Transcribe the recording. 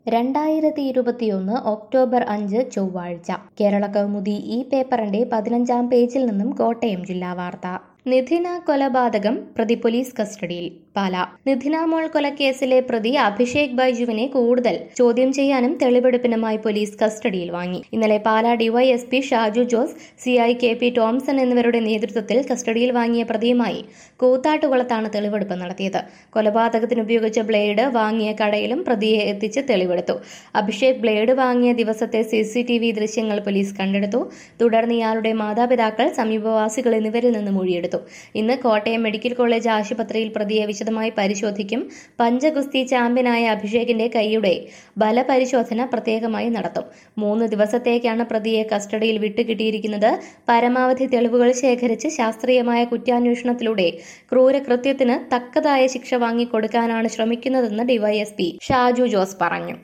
രണ്ടായിരത്തി ഇരുപത്തിയൊന്ന് ഒക്ടോബർ അഞ്ച് ചൊവ്വാഴ്ച കേരള കൗമുദി ഈ പേപ്പറിന്റെ പതിനഞ്ചാം പേജിൽ നിന്നും കോട്ടയം ജില്ലാ വാർത്ത നിധിന കൊലപാതകം പ്രതി പോലീസ് കസ്റ്റഡിയിൽ പാല നിധിന മോൾ കൊലക്കേസിലെ പ്രതി അഭിഷേക് ബൈജുവിനെ കൂടുതൽ ചോദ്യം ചെയ്യാനും തെളിവെടുപ്പിനുമായി പോലീസ് കസ്റ്റഡിയിൽ വാങ്ങി ഇന്നലെ Pala DYSP Shaju Jose CI K P Thomson എന്നിവരുടെ നേതൃത്വത്തിൽ കസ്റ്റഡിയിൽ വാങ്ങിയ പ്രതിയുമായി കൂത്താട്ടുകുളത്താണ് തെളിവെടുപ്പ് നടത്തിയത് കൊലപാതകത്തിന് ഉപയോഗിച്ച ബ്ലേഡ് വാങ്ങിയ കടയിലും പ്രതിയെ എത്തിച്ച് തെളിവെടുത്തു അഭിഷേക് ബ്ലേഡ് വാങ്ങിയ ദിവസത്തെ സി സി ടി വി ദൃശ്യങ്ങൾ പോലീസ് കണ്ടെടുത്തു തുടർന്ന് ഇയാളുടെ മാതാപിതാക്കൾ സമീപവാസികൾ എന്നിവരിൽ നിന്ന് മൊഴിയെടുത്തു ഇന്ന് കോട്ടയം മെഡിക്കൽ കോളേജ് ആശുപത്രിയിൽ പ്രതിയെ വിശദമായി പരിശോധിക്കും പഞ്ചഗുസ്തി ചാമ്പ്യനായ അഭിഷേകിന്റെ കൈയുടെ ബലപരിശോധന പ്രത്യേകമായി നടത്തും മൂന്ന് ദിവസത്തേക്കാണ് പ്രതിയെ കസ്റ്റഡിയിൽ വിട്ടുകിട്ടിയിരിക്കുന്നത് പരമാവധി തെളിവുകൾ ശേഖരിച്ച് ശാസ്ത്രീയമായ കുറ്റാന്വേഷണത്തിലൂടെ ക്രൂരകൃത്യത്തിന് തക്കതായ ശിക്ഷ വാങ്ങിക്കൊടുക്കാനാണ് ശ്രമിക്കുന്നതെന്ന് ഡിവൈഎസ്പി ഷാജു ജോസ് പറഞ്ഞു